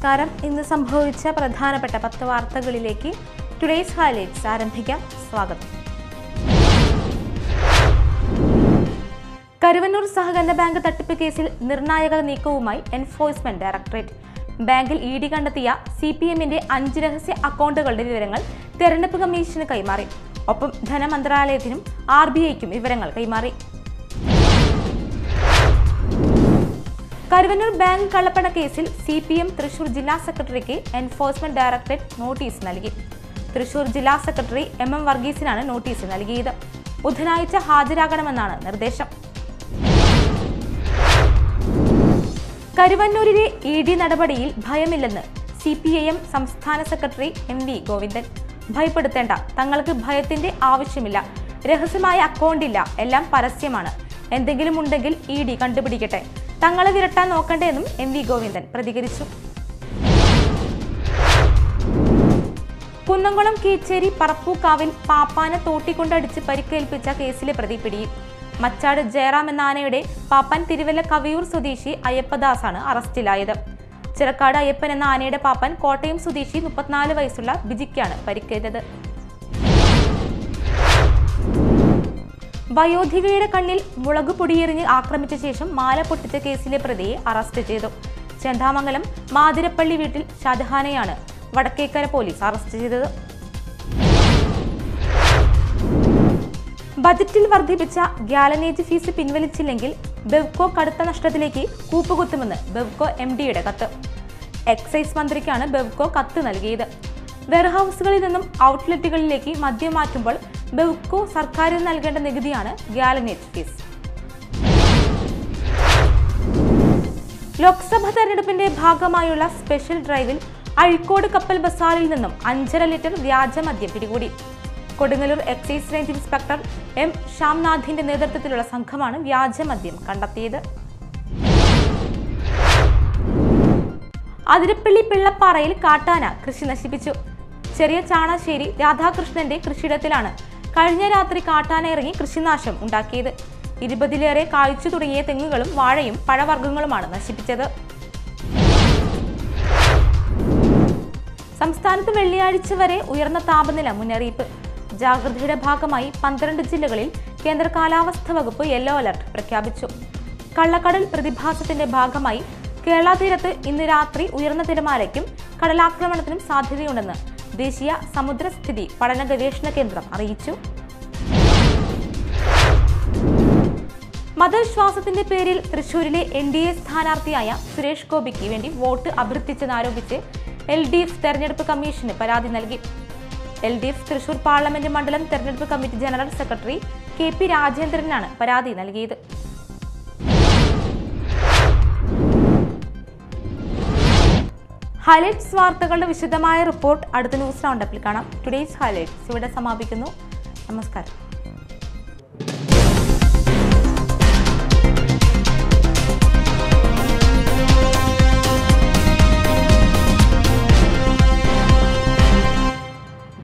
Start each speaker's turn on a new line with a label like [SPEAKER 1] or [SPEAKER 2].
[SPEAKER 1] നമസ്കാരം ഇന്ന് സംഭവിച്ച പ്രധാനപ്പെട്ട പത്ത് വാർത്തകളിലേക്ക് ടുഡേയ്സ് ഹൈലൈറ്റ്സ് ആരംഭിക്കാം സ്വാഗതം കരുവന്നൂർ സഹകരണ ബാങ്ക് തട്ടിപ്പ് കേസിൽ നിർണായക നീക്കവുമായി എൻഫോഴ്സ്മെന്റ് ഡയറക്ടറേറ്റ് ബാങ്കിൽ ഇ ഡി കണ്ടെത്തിയ സി പി എമ്മിന്റെ അഞ്ച് രഹസ്യ അക്കൗണ്ടുകളുടെ വിവരങ്ങൾ തെരഞ്ഞെടുപ്പ് കമ്മീഷന് കൈമാറി ഒപ്പം ധനമന്ത്രാലയത്തിനും ആർ ബി ഐക്കും വിവരങ്ങൾ കൈമാറി കരുവന്നൂർ ബാങ്ക് കള്ളപ്പണ കേസിൽ സി പി എം തൃശൂർ ജില്ലാ സെക്രട്ടറിക്ക് എൻഫോഴ്സ്മെന്റ് ഡയറക്ടറേറ്റ് നോട്ടീസ് നൽകി തൃശൂർ ജില്ലാ സെക്രട്ടറി എം എം വർഗീസിനാണ് നോട്ടീസ് നൽകിയത് ബുധനാഴ്ച ഹാജരാകണമെന്നാണ് നിർദ്ദേശം കരുവന്നൂരിലെ ഇ ഡി നടപടിയിൽ ഭയമില്ലെന്ന് സി പി ഐ എം സംസ്ഥാന സെക്രട്ടറി എം വി ഗോവിന്ദൻ ഭയപ്പെടുത്തേണ്ട തങ്ങൾക്ക് ഭയത്തിന്റെ ആവശ്യമില്ല രഹസ്യമായ അക്കൗണ്ടില്ല എല്ലാം പരസ്യമാണ് എന്തെങ്കിലും ഉണ്ടെങ്കിൽ ഇ ഡി കണ്ടുപിടിക്കട്ടെ തങ്ങളെ വിരട്ടാൻ നോക്കണ്ടേന്നും എം വി ഗോവിന്ദൻ പ്രതികരിച്ചു കുന്നംകുളം കീച്ചേരി പറപ്പൂക്കാവിൽ പാപ്പാനെ തോട്ടിക്കൊണ്ടടിച്ച് പരിക്കേൽപ്പിച്ച കേസിലെ പ്രതി പിടിയിൽ മച്ചാട് ജയറാം എന്ന ആനയുടെ പാപ്പാൻ തിരുവല്ല കവിയൂർ സ്വദേശി അയ്യപ്പദാസാണ് അറസ്റ്റിലായത് ചിറക്കാട് അയ്യപ്പൻ എന്ന ആനയുടെ പാപ്പാൻ കോട്ടയം സ്വദേശി മുപ്പത്തിനാല് വയസ്സുള്ള ബിജിക്കാണ് പരിക്കേറ്റത് വയോധികയുടെ കണ്ണിൽ മുളക് പൊടിയെറിഞ്ഞ് ആക്രമിച്ച ശേഷം മാല പൊട്ടിച്ച കേസിലെ പ്രതിയെ അറസ്റ്റ് ചെയ്തു ചെന്താമംഗലം മാതിരപ്പള്ളി വീട്ടിൽ ഷാജഹാനെയാണ് വടക്കേക്കര പോലീസ് അറസ്റ്റ് ചെയ്തത് ബജറ്റിൽ വർദ്ധിപ്പിച്ച ഗ്യാലനേജ് ഫീസ് പിൻവലിച്ചില്ലെങ്കിൽ ബെവ്കോ കടുത്ത നഷ്ടത്തിലേക്ക് കൂപ്പുകുത്തുമെന്ന് ബെവ്കോ എം ഡിയുടെ കത്ത് എക്സൈസ് മന്ത്രിക്കാണ് ബെവ്കോ കത്ത് നൽകിയത് വെയർഹൌസുകളിൽ നിന്നും ഔട്ട്ലെറ്റുകളിലേക്ക് മദ്യം മാറ്റുമ്പോൾ ബെവ്കോ സർക്കാരിന് നൽകേണ്ട നികുതിയാണ് ഗ്യാലനേജ് ഫീസ് ലോക്സഭാ തെരഞ്ഞെടുപ്പിന്റെ ഭാഗമായുള്ള സ്പെഷ്യൽ ഡ്രൈവിൽ അഴിക്കോട് കപ്പൽ ബസാറിൽ നിന്നും അഞ്ചര ലിറ്റർ വ്യാജമദ്യം പിടികൂടി Kodungallur excise range inspector M ശ്യാംനാഥിന്റെ നേതൃത്വത്തിലുള്ള സംഘമാണ് വ്യാജമദ്യം കണ്ടെത്തിയത് അതിരപ്പള്ളി പിള്ളപ്പാറയിൽ കാട്ടാന കൃഷി നശിപ്പിച്ചു ചെറിയ ചാണശ്ശേരി രാധാകൃഷ്ണന്റെ കൃഷിയിടത്തിലാണ് കഴിഞ്ഞ രാത്രി കാട്ടാന ഇറങ്ങി കൃഷിനാശം ഉണ്ടാക്കിയത് ഇരുപതിലേറെ കായ്ച്ചു തുടങ്ങിയ തെങ്ങുകളും വാഴയും പഴവർഗ്ഗങ്ങളുമാണ് നശിപ്പിച്ചത് സംസ്ഥാനത്ത് വെള്ളിയാഴ്ച വരെ ഉയർന്ന താപനില മുന്നറിയിപ്പ് ജാഗ്രതയുടെ ഭാഗമായി പന്ത്രണ്ട് ജില്ലകളിൽ കേന്ദ്ര കാലാവസ്ഥ വകുപ്പ് യെല്ലോ അലർട്ട് പ്രഖ്യാപിച്ചു കള്ളക്കടൽ പ്രതിഭാസത്തിന്റെ ഭാഗമായി കേരള തീരത്ത് ഇന്ന് രാത്രി ഉയർന്ന തിരമാലയ്ക്കും കടലാക്രമണത്തിനും സാധ്യതയുണ്ടെന്ന് ദേശീയ സമുദ്രസ്ഥിതി പഠന ഗവേഷണ കേന്ദ്രം അറിയിച്ചു മതവിശ്വാസത്തിന്റെ പേരിൽ തൃശൂരിലെ എൻ ഡി എ സ്ഥാനാർത്ഥിയായ സുരേഷ് ഗോപിക്ക് വേണ്ടി വോട്ട് അഭ്യർത്ഥിച്ചെന്നാരോപിച്ച് എൽ ഡി എഫ് തെരഞ്ഞെടുപ്പ് കമ്മീഷന് പരാതി നൽകി L D F Thrissur parliament മണ്ഡലം തെരഞ്ഞെടുപ്പ് committee general secretary K P രാജേന്ദ്രനാണ് പരാതി നൽകിയത് ഹൈലൈറ്റ്സ് വാർത്തകളുടെ വിശദമായ റിപ്പോർട്ട് അടുത്ത ന്യൂസ് റൗണ്ടപ്പിൽ കാണാം ടുഡേയ്സ് ഹൈലൈറ്റ്സ് ഇവിടെ സമാപിക്കുന്നു നമസ്കാരം